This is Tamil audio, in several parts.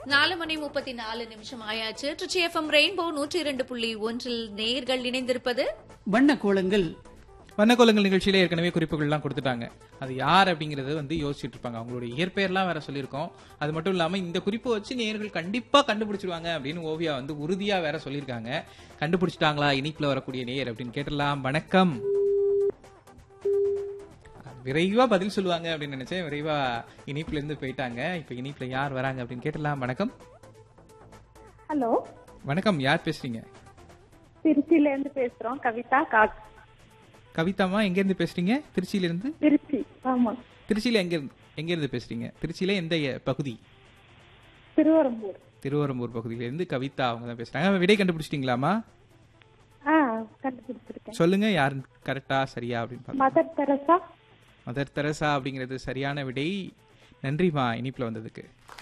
நாலு மணி முப்பத்தி நாலு நிமிஷம் ஆயாச்சு ட்ரிச்சி எஃப்எம் ரெயின்போ நூற்றி இரண்டு புள்ளி ஒன்றில் நேர்கள் இணைந்திருப்பது வண்ண கோலங்கள் வண்ணக்கோலங்கள் நிகழ்ச்சியில ஏற்கனவே குறிப்புகள்லாம் கொடுத்துட்டாங்க அது யார் அப்படிங்கறது வந்து யோசிச்சுட்டு இருப்பாங்க அவங்களுடைய இயற்பெயர்லாம் வேற சொல்லியிருக்கோம் அது மட்டும் இல்லாம இந்த குறிப்பை வச்சு நேயர்கள் கண்டிப்பா கண்டுபிடிச்சிடுவாங்க அப்படின்னு ஓவியா வந்து உறுதியா வேற சொல்லியிருக்காங்க கண்டுபிடிச்சிட்டாங்களா இனிப்புல வரக்கூடிய நேயர் அப்படின்னு கேட்டலாம் வணக்கம் விரைவா பதில் சொல்லுவாங்க அப்படின்னு நினைச்சேன் விரைவா இனிப்புல இருந்து போயிட்டாங்க இப்ப இனிப்புல யார் வராங்க அப்படின்னு கேட்டலாம் வணக்கம் ஹலோ வணக்கம் யார் பேசுறீங்க திருச்சியில இருந்து பேசுறோம் கவிதா கா கவிதாமா எங்க இருந்து பேசுறீங்க திருச்சியில இருந்து திருச்சி ஆமா திருச்சியில எங்க இருந்து எங்க இருந்து பேசுறீங்க திருச்சியில எந்த எ- பகுதி திருவரம்பூர் திருவரம்பூர் பகுதியில இருந்து கவிதா அவங்க தான் பேசுறாங்க விடை கண்டுபிடிச்சிட்டீங்களாமா ஆ கண்டுபிடிச்சிருக்கேன் சொல்லுங்க யார் கரெக்டா சரியா அப்படின்னு பாருங்க மதர் தெரசா மதர் தெரசா அப்படிங்கிறது சரியான விடை நன்றிமா இனிப்புல வந்ததுக்கு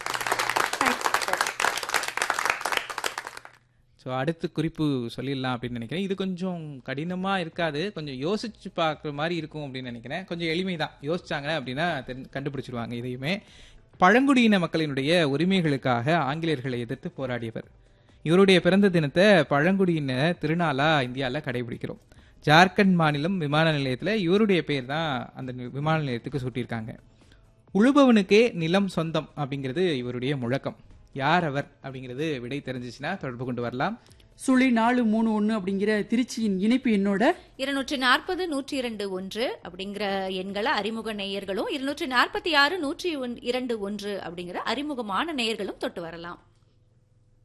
ஸோ அடுத்து குறிப்பு சொல்லிடலாம் அப்படின்னு நினைக்கிறேன் இது கொஞ்சம் கடினமா இருக்காது கொஞ்சம் யோசிச்சு பார்க்குற மாதிரி இருக்கும் அப்படின்னு நினைக்கிறேன் கொஞ்சம் எளிமை தான் யோசிச்சாங்க அப்படின்னா தெரிஞ்சு- கண்டுபிடிச்சிருவாங்க இதையுமே பழங்குடியின மக்களினுடைய உரிமைகளுக்காக ஆங்கிலேயர்களை எதிர்த்து போராடியவர் இவருடைய பிறந்த தினத்தை பழங்குடியின திருநாளா இந்தியாவில் கடைபிடிக்கிறோம் ஜார்க்கண்ட் மாநிலம் விமான நிலையத்தில் இவருடைய பேர் தான் அந்த நி- விமான நிலையத்துக்கு சூட்டியிருக்காங்க உழுபவனுக்கே நிலம் சொந்தம் அப்படிங்கிறது இவருடைய முழக்கம் யார் அவர் அப்படிங்கிறது விடை தெரிஞ்சிச்சுன்னா தொடர்பு கொண்டு வரலாம் சுழி நாலு மூணு ஒன்னு அப்படிங்கிற திருச்சியின் இணைப்பு என்னோட இருநூற்றி நாற்பது நூற்றி இரண்டு ஒன்று அப்படிங்கிற எண்களை அறிமுக நேயர்களும் இருநூற்றி நாற்பத்தி ஆறு நூற்றி ஒன்- இரண்டு ஒன்று அப்படிங்கிற அறிமுகமான நேயர்களும் தொட்டு வரலாம்